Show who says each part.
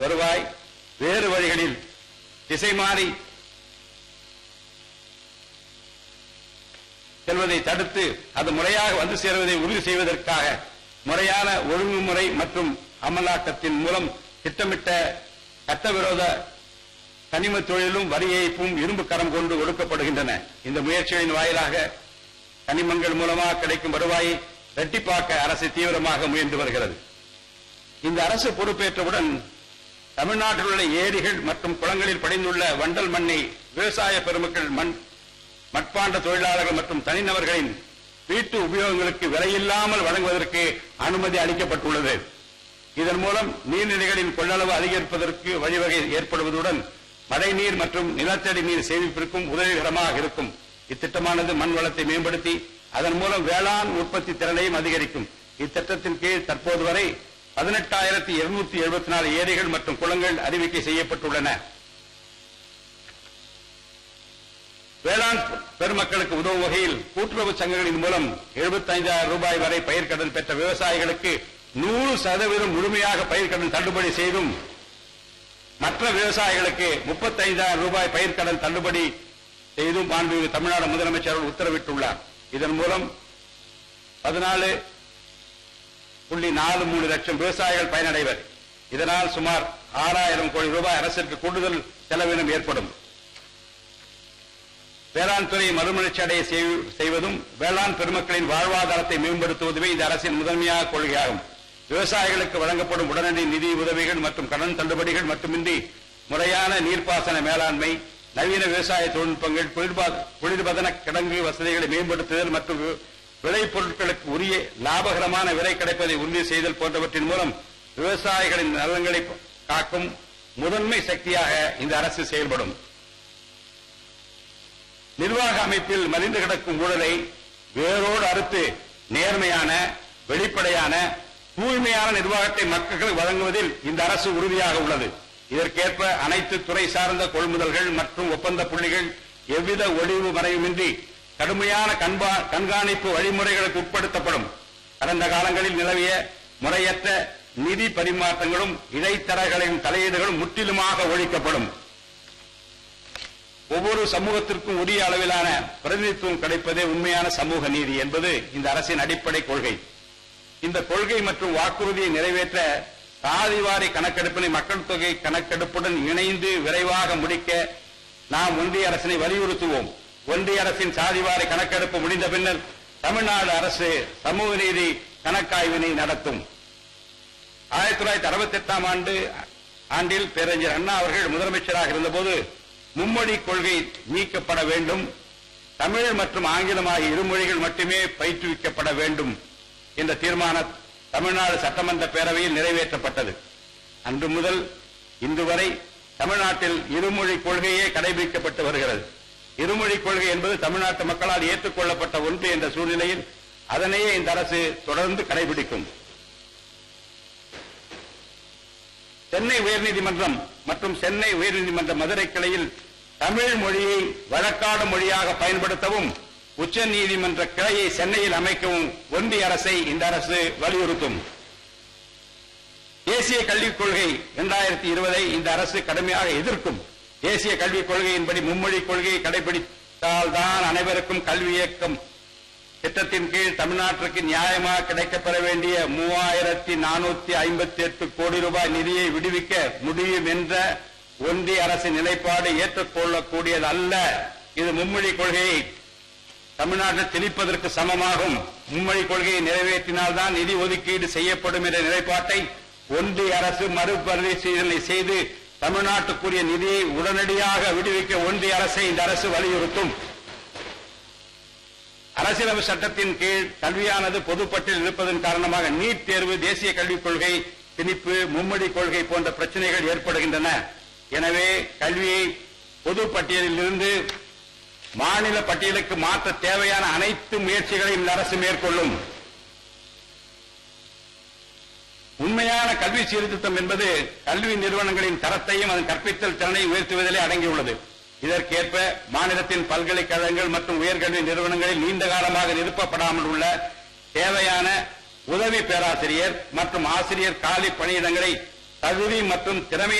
Speaker 1: வருவாய் வேறு வழிகளில் திசை மாறி செல்வதை தடுத்து அது முறையாக வந்து சேருவதை உறுதி செய்வதற்காக முறையான ஒழுங்குமுறை மற்றும் அமலாக்கத்தின் மூலம் திட்டமிட்ட சட்டவிரோத கனிம தொழிலும் வரி ஏய்ப்பும் இரும்பு கரம் கொண்டு ஒடுக்கப்படுகின்றன இந்த முயற்சிகளின் வாயிலாக கனிமங்கள் மூலமாக கிடைக்கும் வருவாயை இரட்டிப்பாக்க அரசு தீவிரமாக முயன்று வருகிறது இந்த அரசு பொறுப்பேற்றவுடன் தமிழ்நாட்டில் உள்ள ஏரிகள் மற்றும் குளங்களில் படிந்துள்ள வண்டல் மண்ணை விவசாய பெருமக்கள் மண் மட்பாண்ட தொழிலாளர்கள் மற்றும் தனிநபர்களின் வீட்டு உபயோகங்களுக்கு விலையில்லாமல் வழங்குவதற்கு அனுமதி அளிக்கப்பட்டுள்ளது இதன் மூலம் நீர்நிலைகளின் கொள்ளளவு அதிகரிப்பதற்கு வழிவகை ஏற்படுவதுடன் மழைநீர் மற்றும் நிலத்தடி நீர் சேமிப்பிற்கும் உதவிகரமாக இருக்கும் இத்திட்டமானது மண் வளத்தை மேம்படுத்தி அதன் மூலம் வேளாண் உற்பத்தி திறனையும் அதிகரிக்கும் இத்திட்டத்தின் கீழ் தற்போது வரை பதினெட்டாயிரத்தி இருநூத்தி எழுபத்தி நாலு ஏரிகள் மற்றும் குளங்கள் அறிவிக்கை செய்யப்பட்டுள்ளன வேளாண் பெருமக்களுக்கு உதவும் வகையில் கூட்டுறவு சங்கங்களின் மூலம் 75000 ரூபாய் வரை பயிர்க்கடன் பெற்ற விவசாயிகளுக்கு நூறு சதவீதம் முழுமையாக பயிர்க்கடன் தள்ளுபடி செய்தும் மற்ற விவசாயிகளுக்கு 35000 ரூபாய் பயிர்க்கடன் தள்ளுபடி செய்தும் மாண்புமிகு தமிழ்நாடு முதலமைச்சர் அவர்கள் உத்தரவிட்டுள்ளார் இதன் மூலம் பதினாலு புள்ளி நாலு மூணு லட்சம் விவசாயிகள் பயனடைவர் இதனால் சுமார் ஆறாயிரம் கோடி ரூபாய் அரசிற்கு கூடுதல் செலவினம் ஏற்படும் வேளாண் துறையை மறுமலர்ச்சி அடைய செய்- செய்வதும் வேளாண் பெருமக்களின் வாழ்வாதாரத்தை மேம்படுத்துவதுமே இந்த அரசின் முதன்மையாக கொள்கையாகும் விவசாயிகளுக்கு வழங்கப்படும் உடனடி நிதி உதவிகள் மற்றும் கடன் தள்ளுபடிகள் மட்டுமின்றி முறையான நீர்ப்பாசன மேலாண்மை நவீன விவசாய தொழில்நுட்பங்கள் குளிர்பா- குளிர்பதன கிடங்கு வசதிகளை மேம்படுத்துதல் மற்றும் வி- விளைபொருட்களுக்கு உரிய லாபகரமான விலை கிடைப்பதை உறுதி செய்தல் போன்றவற்றின் மூலம் விவசாயிகளின் நலன்களை காக்கும் முதன்மை சக்தியாக இந்த அரசு செயல்படும் நிர்வாக அமைப்பில் மலிந்து கிடக்கும் ஊழலை வேரோடு அறுத்து நேர்மையான வெளிப்படையான தூய்மையான நிர்வாகத்தை மக்களுக்கு வழங்குவதில் இந்த அரசு உறுதியாக உள்ளது இதற்கேற்ப அனைத்து துறை சார்ந்த கொள்முதல்கள் மற்றும் ஒப்பந்த புள்ளிகள் எவ்வித ஒளிவு மறைவுமின்றி கடுமையான கண்பா- கண்காணிப்பு வழிமுறைகளுக்கு உட்படுத்தப்படும் கடந்த காலங்களில் நிலவிய முறையற்ற நிதி பரிமாற்றங்களும் இடைத்தரகர்களின் தலையீடுகளும் முற்றிலுமாக ஒழிக்கப்படும் ஒவ்வொரு சமூகத்திற்கும் உரிய அளவிலான பிரதிநிதித்துவம் கிடைப்பதே உண்மையான சமூக நீதி என்பது இந்த அரசின் அடிப்படை கொள்கை இந்த கொள்கை மற்றும் வாக்குறுதியை நிறைவேற்ற சாதிவாரி கணக்கெடுப்பினை மக்கள் தொகை கணக்கெடுப்புடன் இணைந்து விரைவாக முடிக்க நாம் ஒன்றிய அரசினை வலியுறுத்துவோம் ஒன்றிய அரசின் சாதிவாரி கணக்கெடுப்பு முடிந்த பின்னர் தமிழ்நாடு அரசு சமூக நீதி கணக்காய்வினை நடத்தும் ஆயிரத்தி தொள்ளாயிரத்தி அறுபத்தி எட்டாம் ஆண்டு ஆண்டில் பேரறிஞர் அண்ணா அவர்கள் முதலமைச்சராக இருந்தபோது மும்மொழி கொள்கை நீக்கப்பட வேண்டும் தமிழ் மற்றும் ஆங்கிலம் ஆகிய இரு மொழிகள் மட்டுமே பயிற்றுவிக்கப்பட வேண்டும் என்ற தீர்மானம் தமிழ்நாடு சட்டமன்ற பேரவையில் நிறைவேற்றப்பட்டது அன்று முதல் இன்று வரை தமிழ்நாட்டில் இருமொழி கொள்கையே கடைபிடிக்கப்பட்டு வருகிறது இருமொழி கொள்கை என்பது தமிழ்நாட்டு மக்களால் ஏற்றுக்கொள்ளப்பட்ட ஒன்று என்ற சூழ்நிலையில் அதனையே இந்த அரசு தொடர்ந்து கடைபிடிக்கும் சென்னை உயர்நீதிமன்றம் மற்றும் சென்னை உயர்நீதிமன்ற மதுரை கிளையில் தமிழ் மொழியை வழக்காடு மொழியாக பயன்படுத்தவும் உச்ச நீதிமன்ற கிளையை சென்னையில் அமைக்கவும் ஒன்றிய அரசை இந்த அரசு வலியுறுத்தும் தேசிய கல்விக் கொள்கை இரண்டாயிரத்தி இருபதை இந்த அரசு கடுமையாக எதிர்க்கும் தேசிய கல்விக் கொள்கையின்படி மும்மொழி கொள்கையை கடைபிடித்தால்தான் அனைவருக்கும் கல்வி இயக்கம் திட்டத்தின் கீழ் தமிழ்நாட்டிற்கு நியாயமாக கிடைக்கப்பெற வேண்டிய மூவாயிரத்தி நானூத்தி ஐம்பத்தி எட்டு கோடி ரூபாய் நிதியை விடுவிக்க முடியும் என்ற ஒன்றிய அரசின் நிலைப்பாடு ஏற்றுக்கொள்ளக்கூடியது அல்ல இது மும்மொழி கொள்கையை தமிழ்நாட்டில் திணிப்பதற்கு சமமாகும் மும்மொழி கொள்கையை நிறைவேற்றினால்தான் நிதி ஒதுக்கீடு செய்யப்படும் என்ற நிலைப்பாட்டை ஒன்றிய அரசு மறுபரிசீலனை செய்து தமிழ்நாட்டுக்குரிய நிதியை உடனடியாக விடுவிக்க ஒன்றிய அரசை இந்த அரசு வலியுறுத்தும் அரசியலமைப்பு சட்டத்தின் கீழ் கல்வியானது பொதுப்பட்டியல் இருப்பதன் காரணமாக நீட் தேர்வு தேசிய கல்விக் கொள்கை திணிப்பு மும்மொழி கொள்கை போன்ற பிரச்சனைகள் ஏற்படுகின்றன எனவே கல்வியை பொது பட்டியலில் இருந்து மாநில பட்டியலுக்கு மாற்ற தேவையான அனைத்து முயற்சிகளையும் இந்த அரசு மேற்கொள்ளும் உண்மையான கல்வி சீர்திருத்தம் என்பது கல்வி நிறுவனங்களின் தரத்தையும் அதன் கற்பித்தல் திறனை உயர்த்துவதிலே அடங்கியுள்ளது இதற்கேற்ப மாநிலத்தின் பல்கலைக்கழகங்கள் மற்றும் உயர்கல்வி நிறுவனங்களில் நீண்ட காலமாக நிரப்பப்படாமல் உள்ள தேவையான உதவி பேராசிரியர் மற்றும் ஆசிரியர் காலி பணியிடங்களை தகுதி மற்றும் திறமை